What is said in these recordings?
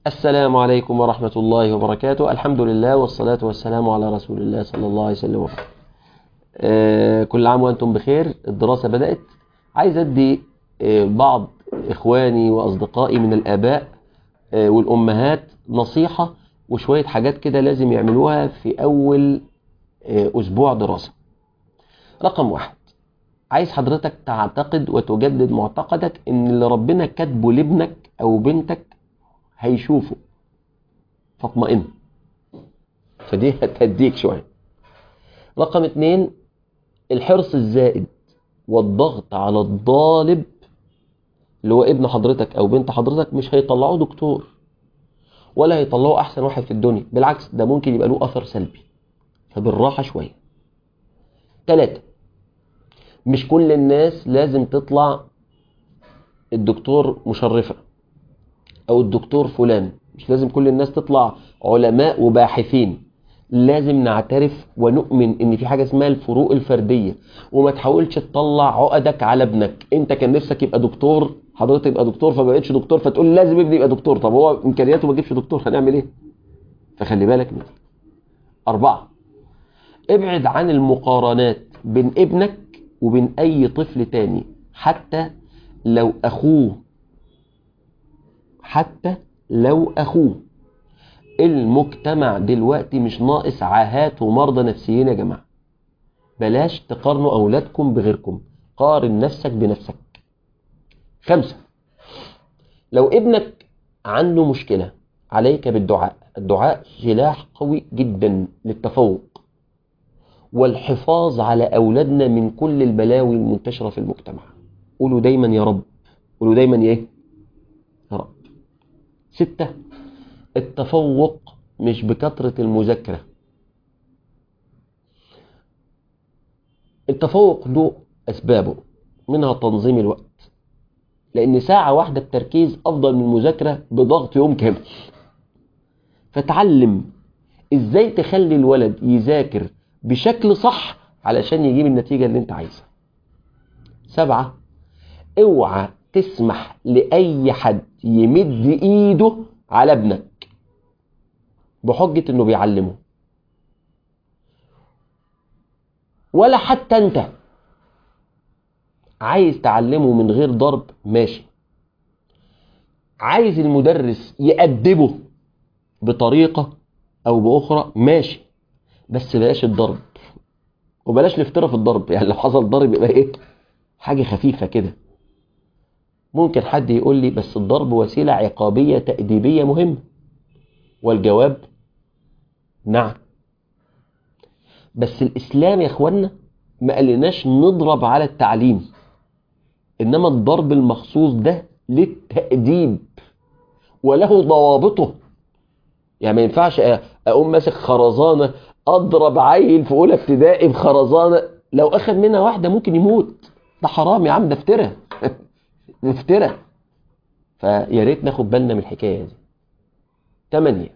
السلام عليكم ورحمة الله وبركاته الحمد لله والصلاة والسلام على رسول الله صلى الله عليه وسلم وبعد. آه كل عام وأنتم بخير الدراسة بدأت عايز أدي آه بعض إخواني وأصدقائي من الآباء آه والأمهات نصيحة وشوية حاجات كده لازم يعملوها في أول آه أسبوع دراسة رقم واحد عايز حضرتك تعتقد وتجدد معتقدك ان اللي ربنا كاتبه لابنك او بنتك هيشوفه فاطمئن فدي هتهديك شوية رقم اتنين الحرص الزائد والضغط على الطالب اللي هو ابن حضرتك او بنت حضرتك مش هيطلعوه دكتور ولا هيطلعوه احسن واحد في الدنيا بالعكس ده ممكن يبقى له اثر سلبي فبالراحة شوية تلاتة مش كل الناس لازم تطلع الدكتور مشرفة او الدكتور فلان مش لازم كل الناس تطلع علماء وباحثين لازم نعترف ونؤمن ان في حاجة اسمها الفروق الفردية وما تحاولش تطلع عقدك على ابنك انت كان نفسك يبقى دكتور حضرتك يبقى دكتور فما بقتش دكتور فتقول لازم ابني يبقى دكتور طب هو امكانياته ما تجيبش دكتور هنعمل ايه فخلي بالك من اربعة ابعد عن المقارنات بين ابنك وبين اي طفل تاني حتى لو اخوه حتى لو اخوه المجتمع دلوقتي مش ناقص عاهات ومرضى نفسيين يا جماعة بلاش تقارنوا اولادكم بغيركم قارن نفسك بنفسك خمسة لو ابنك عنده مشكلة عليك بالدعاء الدعاء سلاح قوي جدا للتفوق والحفاظ على أولادنا من كل البلاوي المنتشرة في المجتمع قولوا دايما يا رب قولوا دايما ايه يا رب ستة التفوق مش بكثرة المذاكرة التفوق له أسبابه منها تنظيم الوقت لأن ساعة واحدة بتركيز أفضل من المذاكرة بضغط يوم كامل فتعلم إزاي تخلي الولد يذاكر بشكل صح علشان يجيب النتيجة اللي انت عايزها سبعة اوعى تسمح لأي حد يمد ايده على ابنك بحجة انه بيعلمه ولا حتى انت عايز تعلمه من غير ضرب ماشي عايز المدرس يأدبه بطريقة او باخرى ماشي بس بلاش الضرب وبلاش الافتراء في الضرب يعني لو حصل ضرب يبقى ايه حاجة خفيفة كده ممكن حد يقول لي بس الضرب وسيلة عقابية تأديبية مهمة والجواب نعم بس الإسلام يا اخوانا ما قالناش نضرب على التعليم إنما الضرب المخصوص ده للتأديب وله ضوابطه يعني ما ينفعش أقوم ماسك خرزانة اضرب عيل في اولى ابتدائي بخرزانه لو اخذ منها واحده ممكن يموت ده حرام يا عم ده افترى افترى فيا ريت ناخد بالنا من الحكايه دي 8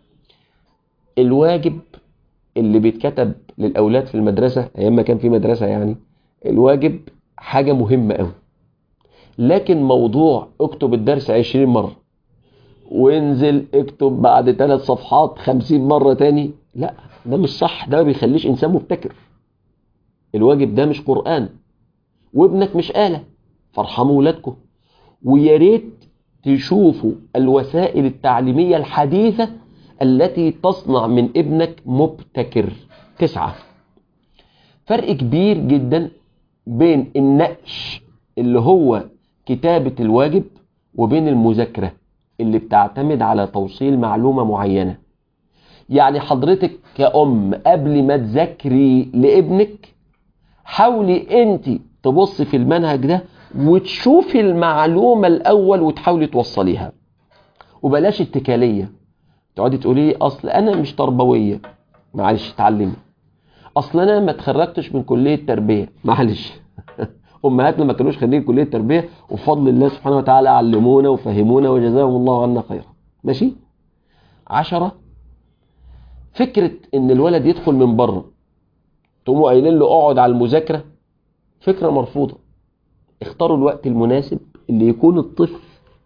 الواجب اللي بيتكتب للاولاد في المدرسه ايام ما كان في مدرسه يعني الواجب حاجه مهمه قوي لكن موضوع اكتب الدرس 20 مره وانزل اكتب بعد ثلاث صفحات 50 مره تاني لا ده مش صح ده ما بيخليش انسان مبتكر الواجب ده مش قرآن وابنك مش آلة فارحموا ولادكم ويا ريت تشوفوا الوسائل التعليمية الحديثة التي تصنع من ابنك مبتكر تسعة فرق كبير جدا بين النقش اللي هو كتابة الواجب وبين المذاكرة اللي بتعتمد على توصيل معلومة معينة يعني حضرتك كأم قبل ما تذاكري لابنك حاولي انت تبصي في المنهج ده وتشوفي المعلومة الأول وتحاولي توصليها وبلاش اتكالية تقعدي تقولي لي أصل أنا مش تربوية معلش اتعلمي أصل أنا ما اتخرجتش من كلية تربية معلش أمهاتنا ما كانوش خريجين كلية تربية وفضل الله سبحانه وتعالى علمونا وفهمونا وجزاهم الله عنا خيرا ماشي عشرة فكرة ان الولد يدخل من بره تقوموا قايلين له اقعد على المذاكرة فكرة مرفوضة اختاروا الوقت المناسب اللي يكون الطفل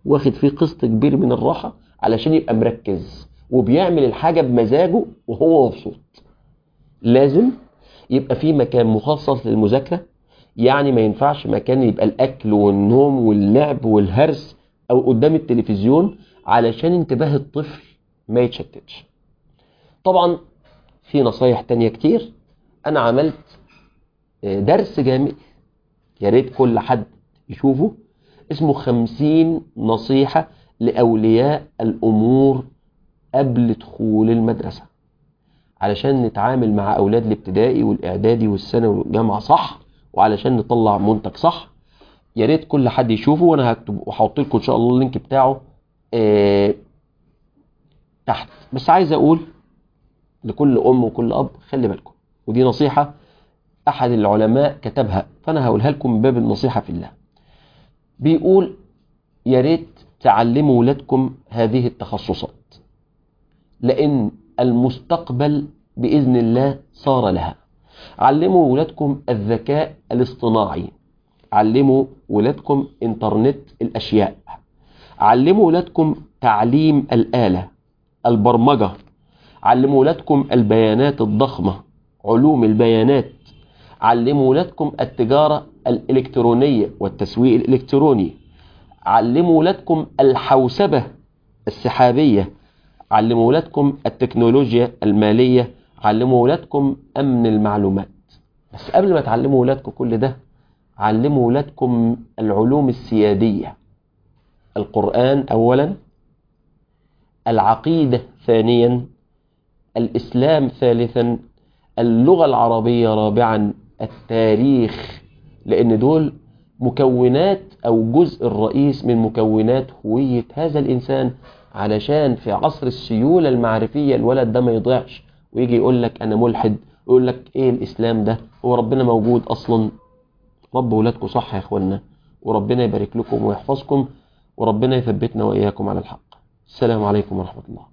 واخد فيه قسط كبير من الراحة علشان يبقى مركز وبيعمل الحاجة بمزاجه وهو مبسوط لازم يبقى في مكان مخصص للمذاكرة يعني ما ينفعش مكان يبقى الأكل والنوم واللعب والهرس أو قدام التلفزيون علشان انتباه الطفل ما يتشتتش طبعا في نصايح تانية كتير أنا عملت درس جامد يا ريت كل حد يشوفه اسمه خمسين نصيحة لأولياء الأمور قبل دخول المدرسة علشان نتعامل مع أولاد الابتدائي والإعدادي والثانوي والجامعة صح وعلشان نطلع منتج صح يا ريت كل حد يشوفه وأنا هكتب وهحط لكم إن شاء الله اللينك بتاعه آه تحت بس عايز أقول لكل أم وكل أب خلي بالكم ودي نصيحة أحد العلماء كتبها فأنا هقولها لكم من باب النصيحة في الله بيقول يا ريت تعلموا ولادكم هذه التخصصات لأن المستقبل بإذن الله صار لها علموا ولادكم الذكاء الاصطناعي علموا ولادكم انترنت الأشياء علموا ولادكم تعليم الآلة البرمجة علموا ولادكم البيانات الضخمة علوم البيانات علموا ولادكم التجارة الإلكترونية والتسويق الإلكتروني علموا ولادكم الحوسبة السحابية علموا ولادكم التكنولوجيا المالية علموا ولادكم أمن المعلومات بس قبل ما تعلموا ولادكم كل ده علموا ولادكم العلوم السيادية القرآن أولا العقيدة ثانيا الإسلام ثالثا اللغة العربية رابعا التاريخ لأن دول مكونات أو جزء الرئيس من مكونات هوية هذا الإنسان علشان في عصر السيولة المعرفية الولد ده ما يضيعش ويجي يقول لك أنا ملحد يقول لك إيه الإسلام ده هو ربنا موجود أصلا رب ولادكم صح يا إخوانا وربنا يبارك لكم ويحفظكم وربنا يثبتنا وإياكم على الحق السلام عليكم ورحمة الله